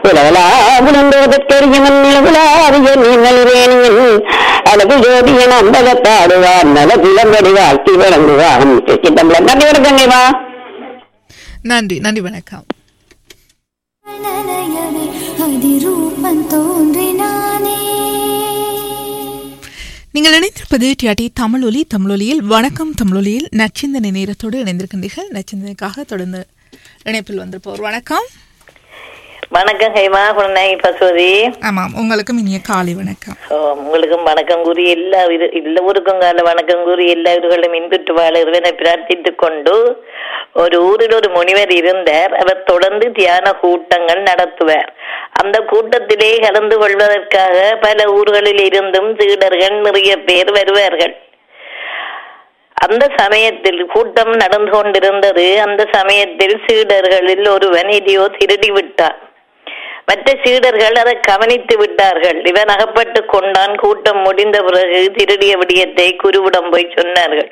உலகலா உணர்ந்தோதற்கரியவன் நிலவுலாவிய நீர்நலிவேணியன் அழகு ஜோதியன் அம்பலத்தாடுவார் நல குலம்படி வாழ்த்தி வழங்குவான் சித்தம்பலம் நன்றி வணக்கங்க வா நன்றி நன்றி வணக்கம் நனையவே அதிரூபம் தோன்றினானே நீங்கள் இணைந்திருப்பது டிஆர்டி தமிழொலி தமிழொலியில் வணக்கம் தமிழொலியில் நச்சிந்தனை நேரத்தோடு இணைந்திருக்கின்றீர்கள் நச்சிந்தனைக்காக தொடர்ந்து இணைப்பில் வந்திருப்போர் வணக்கம் வணக்கம் ஹைமா குழந்தை பசுவதி ஆமாம் உங்களுக்கும் இனிய காலை வணக்கம் ஓ, உங்களுக்கும் வணக்கம் கூறி எல்லா இரு- எல்லோருக்கும் கால வணக்கம் கூறி எல்லா இவர்களும் இன்புற்று வாழ இறைவனை பிரார்த்தித்துக் கொண்டு ஒரு ஊரில் ஒரு முனிவர் இருந்தார் அவர் தொடர்ந்து தியான கூட்டங்கள் நடத்துவார் அந்த கூட்டத்திலே கலந்து கொள்வதற்காக பல ஊர்களில் இருந்தும் சீடர்கள் நிறைய பேர் வருவார்கள் அந்த சமயத்தில் கூட்டம் நடந்து கொண்டிருந்தது அந்த சமயத்தில் சீடர்களில் ஒருவன் எதையோ திருடி விட்டான் மற்ற சீடர்கள் அதை கவனித்து விட்டார்கள் இவன் அகப்பட்டு கொண்டான் கூட்டம் முடிந்த பிறகு திருடிய விடயத்தை குருவிடம் போய் சொன்னார்கள்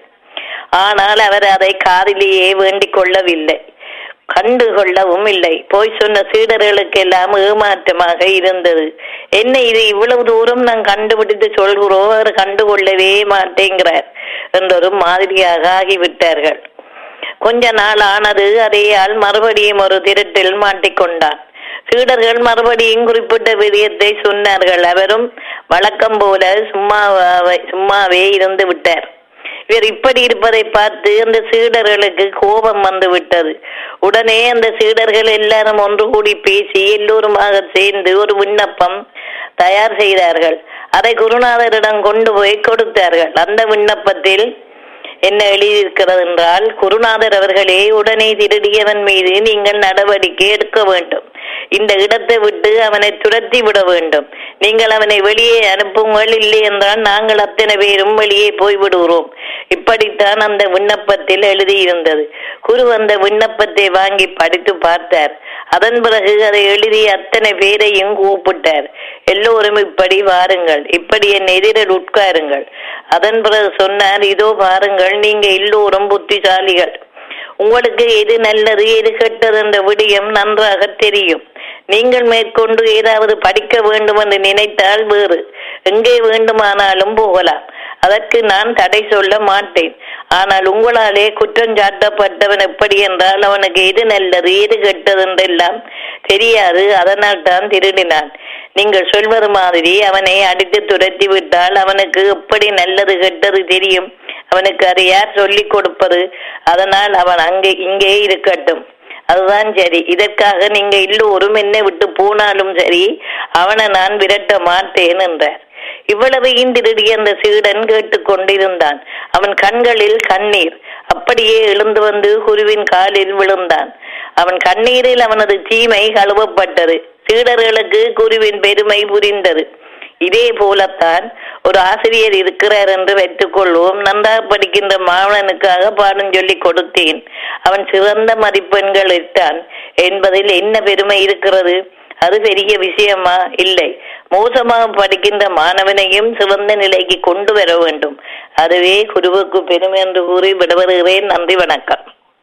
ஆனால் அவர் அதை காதிலேயே வேண்டிக் கொள்ளவில்லை கண்டு கொள்ளவும் இல்லை போய் சொன்ன சீடர்களுக்கெல்லாம் ஏமாற்றமாக இருந்தது என்ன இது இவ்வளவு தூரம் நான் கண்டுபிடித்து சொல்கிறோம் அவர் கண்டுகொள்ளவே மாட்டேங்கிறார் என்றொரு மாதிரியாக ஆகிவிட்டார்கள் கொஞ்ச நாள் ஆனது அதே ஆள் மறுபடியும் ஒரு திருட்டில் மாட்டிக்கொண்டான் சீடர்கள் மறுபடியும் குறிப்பிட்ட விடயத்தை சொன்னார்கள் அவரும் வழக்கம் போல சும்மா சும்மாவே இருந்து விட்டார் இவர் இப்படி இருப்பதை பார்த்து அந்த சீடர்களுக்கு கோபம் வந்து விட்டது உடனே அந்த சீடர்கள் எல்லாரும் ஒன்று கூடி பேசி எல்லோருமாக சேர்ந்து ஒரு விண்ணப்பம் தயார் செய்தார்கள் அதை குருநாதரிடம் கொண்டு போய் கொடுத்தார்கள் அந்த விண்ணப்பத்தில் என்ன எழுதியிருக்கிறது என்றால் குருநாதர் அவர்களே உடனே திருடியவன் மீது நீங்கள் நடவடிக்கை எடுக்க வேண்டும் இந்த இடத்தை விட்டு அவனை துரத்தி விட வேண்டும் நீங்கள் அவனை வெளியே அனுப்புங்கள் இல்லை என்றால் நாங்கள் அத்தனை பேரும் வெளியே போய்விடுகிறோம் இப்படித்தான் அந்த விண்ணப்பத்தில் எழுதியிருந்தது குரு அந்த விண்ணப்பத்தை வாங்கி படித்து பார்த்தார் அதன் பிறகு அதை எழுதி அத்தனை பேரையும் கூப்பிட்டார் எல்லோரும் இப்படி வாருங்கள் இப்படி என் எதிரில் உட்காருங்கள் அதன் பிறகு சொன்னார் இதோ பாருங்கள் நீங்க எல்லோரும் புத்திசாலிகள் உங்களுக்கு எது நல்லது எது கெட்டது என்ற விடயம் நன்றாக தெரியும் நீங்கள் மேற்கொண்டு ஏதாவது படிக்க வேண்டும் என்று நினைத்தால் வேறு எங்கே வேண்டுமானாலும் போகலாம் அதற்கு நான் தடை சொல்ல மாட்டேன் ஆனால் உங்களாலே குற்றம் சாட்டப்பட்டவன் எப்படி என்றால் அவனுக்கு எது நல்லது எது கெட்டது என்றெல்லாம் தெரியாது அதனால் தான் திருடினான் நீங்கள் சொல்வது மாதிரி அவனை அடித்து துரத்தி விட்டால் அவனுக்கு எப்படி நல்லது கெட்டது தெரியும் அவனுக்கு அதை யார் சொல்லிக் கொடுப்பது அதனால் அவன் அங்கே இங்கே இருக்கட்டும் அதுதான் சரி இதற்காக நீங்க எல்லோரும் என்னை விட்டு போனாலும் சரி அவனை நான் விரட்ட மாட்டேன் என்றார் இவ்வளவையும் திருடிய அந்த சீடன் கேட்டுக்கொண்டிருந்தான் அவன் கண்களில் கண்ணீர் அப்படியே எழுந்து வந்து குருவின் காலில் விழுந்தான் அவன் கண்ணீரில் அவனது தீமை கழுவப்பட்டது சீடர்களுக்கு குருவின் பெருமை புரிந்தது இதே போலத்தான் ஒரு ஆசிரியர் இருக்கிறார் என்று வைத்துக் கொள்வோம் நன்றாக படிக்கின்ற மாணவனுக்காக பாடம் சொல்லி கொடுத்தேன் அவன் சிறந்த மதிப்பெண்கள் இட்டான் என்பதில் என்ன பெருமை இருக்கிறது அது பெரிய விஷயமா இல்லை மோசமாக படிக்கின்ற மாணவனையும் சிறந்த நிலைக்கு கொண்டு வர வேண்டும் அதுவே குருவுக்கு பெருமை என்று கூறி விடுவதுகிறேன் நன்றி வணக்கம்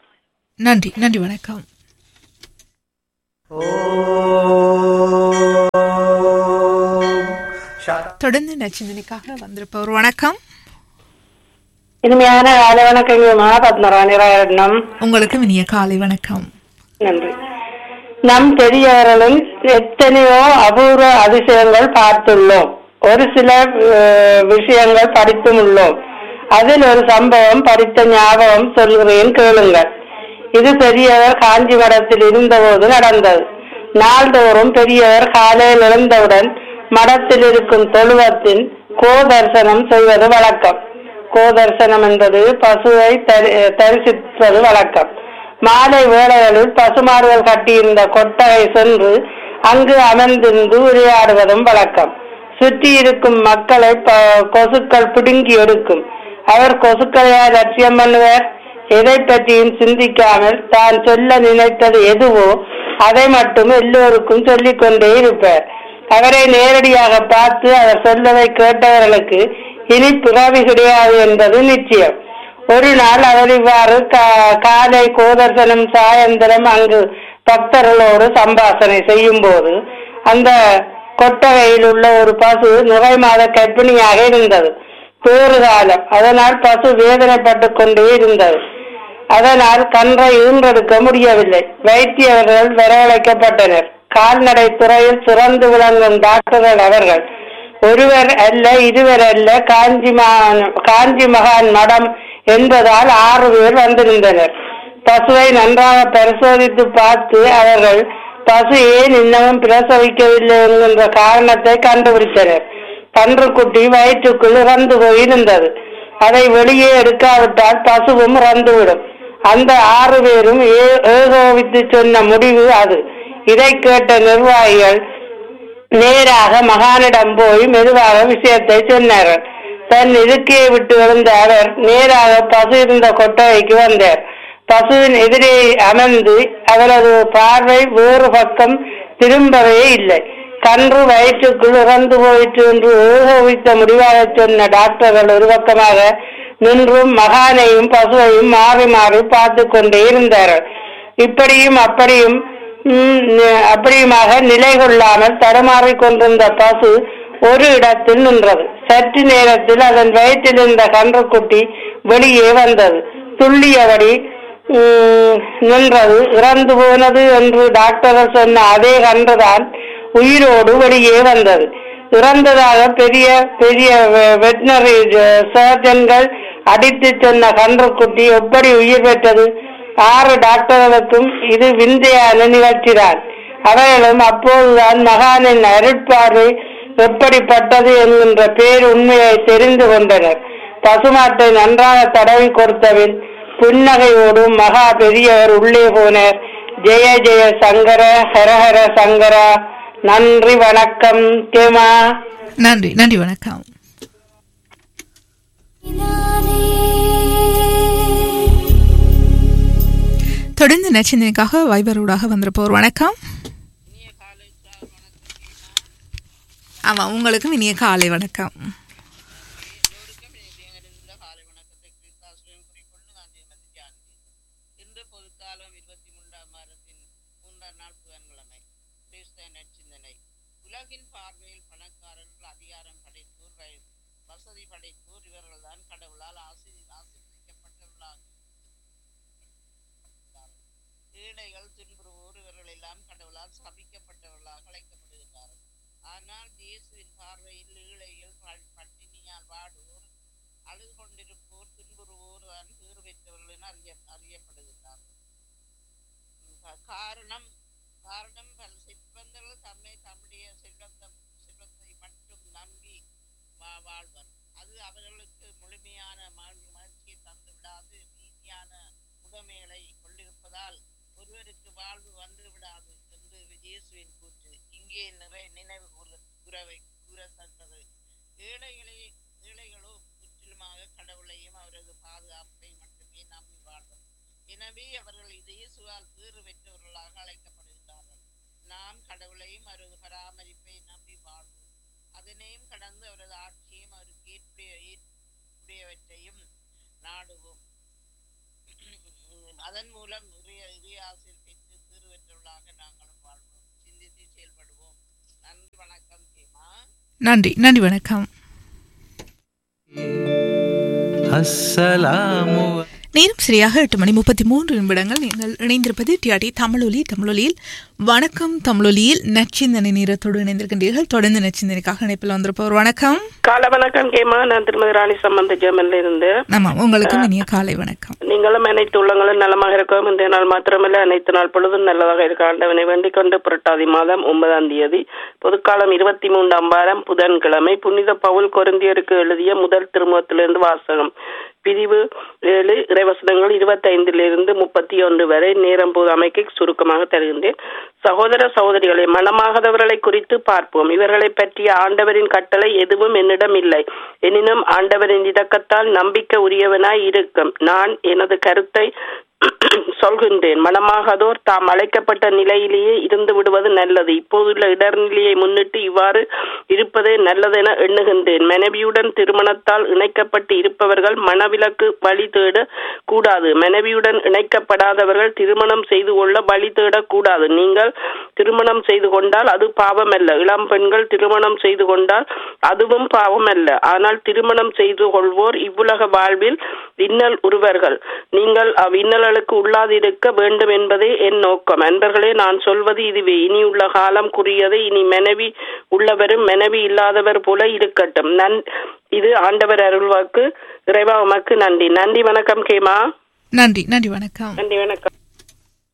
நன்றி நன்றி வணக்கம் தொடர்ந்து நச்சிந்தனைக்காக வந்திருப்பவர் வணக்கம் இனிமையான காலை வணக்கங்கம்மா பத்மராணி ராயண்ணம் உங்களுக்கும் இனிய காலை வணக்கம் நன்றி நம் பெரியவர்களும் எத்தனையோ அபூர்வ அதிசயங்கள் பார்த்துள்ளோம் ஒரு சில அஹ், விஷயங்கள் படித்தும் உள்ளோம் அதில் ஒரு சம்பவம் படித்த ஞாபகம் சொல்கிறேன் கேளுங்கள் இது பெரியவர் காஞ்சி மடத்தில் இருந்தபோது நடந்தது நாள்தோறும் பெரியவர் காலையில் எழுந்தவுடன் மடத்தில் இருக்கும் தொழுவத்தின் கோ தரிசனம் செய்வது வழக்கம் கோதர்சனம் என்பது பசுவை தரி- தரிசிப்பது வழக்கம் மாலை வேளைகளில் பசுமாடுகள் கட்டியிருந்த கொட்டகை சென்று அங்கு அமர்ந்திருந்து உரையாடுவதும் வழக்கம் சுற்றி இருக்கும் மக்களை ப- கொசுக்கள் பிடுங்கி எடுக்கும் அவர் கொசுக்களையா லட்சியம் பண்ணுவார் எதை பற்றியும் சிந்திக்காமல் தான் சொல்ல நினைத்தது எதுவோ அதை மட்டும் எல்லோருக்கும் சொல்லிக் கொண்டே இருப்பார் அவரை நேரடியாக பார்த்து அவர் சொல்வதை கேட்டவர்களுக்கு இனி பிறவி கிடையாது என்பது நிச்சயம் ஒரு நாள் அவர் இவ்வாறு கா- காலை கோதர்சனம் சாயந்தரம் அங்கு பக்தர்களோடு சம்பாஷணை செய்யும் போது அந்த கொட்டகையில் உள்ள ஒரு பசு நிறை மாத கர்ப்பிணியாக இருந்தது பேறு காலம் அதனால் பசு வேதனைப்பட்டு கொண்டே இருந்தது அதனால் கன்றை ஈன்றெடுக்க முடியவில்லை வைத்தியர்கள் வரவழைக்கப்பட்டனர் கால்நடை துறையில் சிறந்து விளங்கும் டாக்டர்கள் அவர்கள் ஒருவர் அல்ல இருவர் அல்ல காஞ்சி மகான் காஞ்சி மகான் மடம் என்பதால் ஆறு பேர் வந்திருந்தனர் பசுவை நன்றாக பரிசோதித்து பார்த்து அவர்கள் பசு ஏன் இன்னமும் பிரசவிக்கவில்லை என்கின்ற காரணத்தை கண்டுபிடித்தனர் கன்றுக்குட்டி வயிற்றுக்குள் இறந்து போயிருந்தது அதை வெளியே எடுக்காவிட்டால் பசுவும் இறந்துவிடும் அந்த ஆறு பேரும் ஏ- ஏகோபித்து சொன்ன முடிவு அது இதை கேட்ட நிர்வாகிகள் நேராக மகானிடம் போய் மெதுவாக விஷயத்தை சொன்னார்கள் தன் இருக்கையை விட்டு எழுந்த அவர் நேராக பசு இருந்த கொட்டகைக்கு வந்தார் பசுவின் எதிரே அமர்ந்து அவரது பார்வை வேறு பக்கம் திரும்பவே இல்லை கன்று வயிற்றுக்குள் இறந்து போயிற்று என்று ஏகோபித்த முடிவாக சொன்ன டாக்டர்கள் ஒரு பக்கமாக நின்றும் மகானையும் பசுவையும் மாறி மாறி பார்த்து கொண்டே இருந்தார்கள் இப்படியும் அப்படியும் ம், நி- அப்படியுமாக நிலை கொள்ளாமல் தடுமாறிக் கொண்டிருந்த பசு ஒரு இடத்தில் நின்றது சற்று நேரத்தில் அதன் வயிற்றில் இருந்த கன்றுக்குட்டி வெளியே வந்தது துள்ளியபடி ம், நின்றது இறந்து போனது என்று டாக்டர்கள் சொன்ன அதே கன்றுதான் உயிரோடு வெளியே வந்தது இறந்ததாக பெரிய பெரிய வெட்டினரி சர்ஜன்கள் அடித்து சொன்ன கன்றுக்குட்டி எப்படி உயிர் பெற்றது ஆறு டாக்டர்களுக்கும் இது விந்தையான நிகழ்ச்சிதான் அவர்களும் அப்போதுதான் மகானின் அருட்பார்வை எப்படிப்பட்டது என்கின்ற பேர் உண்மையை தெரிந்து கொண்டனர் பசுமாட்டை நன்றாக தடவி கொடுத்தபின் புன்னகையோடு மகா பெரியவர் உள்ளே போனார் ஜெய ஜெய சங்கர ஹரஹர சங்கரா நன்றி வணக்கம் கேமா நன்றி நன்றி வணக்கம் தொடர்ந்து நச்சிந்தனைக்காக வைபரோடாக வந்திருப்போர் வணக்கம் ஆமா உங்களுக்கும் இனிய காலை வணக்கம் இன்று பொதுக்காலம் இருபத்தி மூன்றாம் வாரத்தின் மூன்றாம் நாள் புதன்கிழமை கிறிஸ்தவ நற்சிந்தனை உலகின் பார்வையில் பணக்காரர்கள் அதிகாரம் படைத்தோர் வ- வசதி படைத்தோர் இவர்கள்தான் கடவுளால் ஆசி ஆசீர்வதிக்கப்பட்டவர்களாக ஏழைகள் துன்புறுவோர் இவர்கள் எல்லாம் கடவுளால் சபிக்கப்பட்டவர்களாக அழைக்கப்படுகிறார்கள் ஆனால் இயேசுவின் பார்வையில் ஏழைகள் ப- பட்டினியால் வாடுவோர் அழுது கொண்டிருப்போர் துன்புறுவோர் தான் பேறு பெற்றவர்கள் என அறிய அறியப்படுகிறார்கள் உம் கா- காரணம் காரணம் பல செல்வந்தர்கள் தம்மை தம்முடைய செல்வத்தை செல்வத்தை மட்டும் நம்பி வா- வாழ்வர் அது அவர்களுக்கு முழுமையான மகிழ்- மகிழ்ச்சியை தந்து விடாது நீதியான உடைமைகளை கொண்டிருப்பதால் ஒருவருக்கு வாழ்வு வந்து விடாது என்று இயேசுவின் கூற்று இங்கே நிறை நினைவு கூற கூறவை கூறத்தக்கது ஏழைகளே ஏழைகளோ முற்றிலுமாக கடவுளையும் அவரது பாதுகாப்பை மட்டுமே நம்பி வாழ்வர் எனவே அவர்கள் இது இயேசுவால் பேறு பெற்றவர்களாக அழைக்கப்படுகிறார்கள் நாம் கடவுளையும் அவரது பராமரிப்பை நம்பி வாழ்வோம் அதனையும் கடந்து அவரது ஆட்சியையும் அவருக்கு ஏற்புடைய ஏற்புடையவற்றையும் நாடுவோம் அதன் மூலம் இறைய இறையாசிர் பெற்று பேறு பெற்றவர்களாக நாங்களும் வாழ்வோம் சிந்தித்து செயல்படுவோம் நன்றி வணக்கம் கேமா நன்றி நன்றி வணக்கம் அஸ்ஸலாமு நேரம் சரியாக எட்டு மணி முப்பத்தி மூன்று நிமிடங்கள் நீங்கள் இணைந்திருப்பது டிஆர்டி தமிழொலி தமிழொலியில் வணக்கம் தமிழொலியில் நச்சிந்தனை நேரத்தோடு இணைந்திருக்கின்றீர்கள் தொடர்ந்து நச்சிந்தனைக்காக இணைப்பில் வந்திருப்பவர் வணக்கம் காலை வணக்கம் கேமா நான் திருமதி ராணி சம்பந்த ஜெர்மன்ல இருந்து ஆமாம் உங்களுக்கும் இனிய காலை வணக்கம் நீங்களும் அனைத்து உள்ளங்களும் நலமாக இருக்கவும் இன்றைய நாள் மாத்திரமல்ல அனைத்து நாள் பொழுதும் நல்லதாக இருக்க ஆண்டவனை வேண்டிக் கொண்டு புரட்டாதி மாதம் ஒன்பதாம் தேதி பொதுக்காலம் இருபத்தி மூன்றாம் வாரம் புதன்கிழமை புனித பவுல் கொருந்தியருக்கு எழுதிய முதல் திருமுகத்திலிருந்து வாசகம் பிரிவு ஏழு இறைவசனங்கள் இருபத்தைந்திலிருந்து முப்பத்தி ஒன்று வரை நேரம் போது அமைக்க சுருக்கமாக தருகின்றேன் சகோதர சகோதரிகளை மனமாகாதவர்களை குறித்து பார்ப்போம் இவர்களை பற்றிய ஆண்டவரின் கட்டளை எதுவும் என்னிடம் இல்லை எனினும் ஆண்டவரின் இரக்கத்தால் நம்பிக்கை உரியவனாய் இருக்கும் நான் எனது கருத்தை சொல்கின்றேன் மனமாகதோர் தாம் அழைக்கப்பட்ட நிலையிலேயே இருந்து விடுவது நல்லது இப்போதுள்ள இடர்நிலையை முன்னிட்டு இவ்வாறு இருப்பதே நல்லதென எண்ணுகின்றேன் மனைவியுடன் திருமணத்தால் இணைக்கப்பட்டு இருப்பவர்கள் மனவிலக்கு வழி தேட கூடாது மனைவியுடன் இணைக்கப்படாதவர்கள் திருமணம் செய்து கொள்ள வழி தேடக் கூடாது நீங்கள் திருமணம் செய்து கொண்டால் அது பாவமல்ல இளம் பெண்கள் திருமணம் செய்து கொண்டால் அதுவும் பாவமல்ல ஆனால் திருமணம் செய்து கொள்வோர் இவ்வுலக வாழ்வில் இன்னல் உருவர்கள் நீங்கள் அவ்வின்னல்களுக்கு உள்ளாதிருக்க வேண்டும் என்பதே என் நோக்கம் அன்பர்களே நான் சொல்வது இதுவே இனியுள்ள காலம் குறியதை இனி மனைவி உள்ளவரும் மனைவி இல்லாதவர் போல இருக்கட்டும் நன் இது ஆண்டவர் அருள்வாக்கு இறைவா உமக்கு நன்றி நன்றி வணக்கம் கேமா நன்றி நன்றி வணக்கம் நன்றி வணக்கம்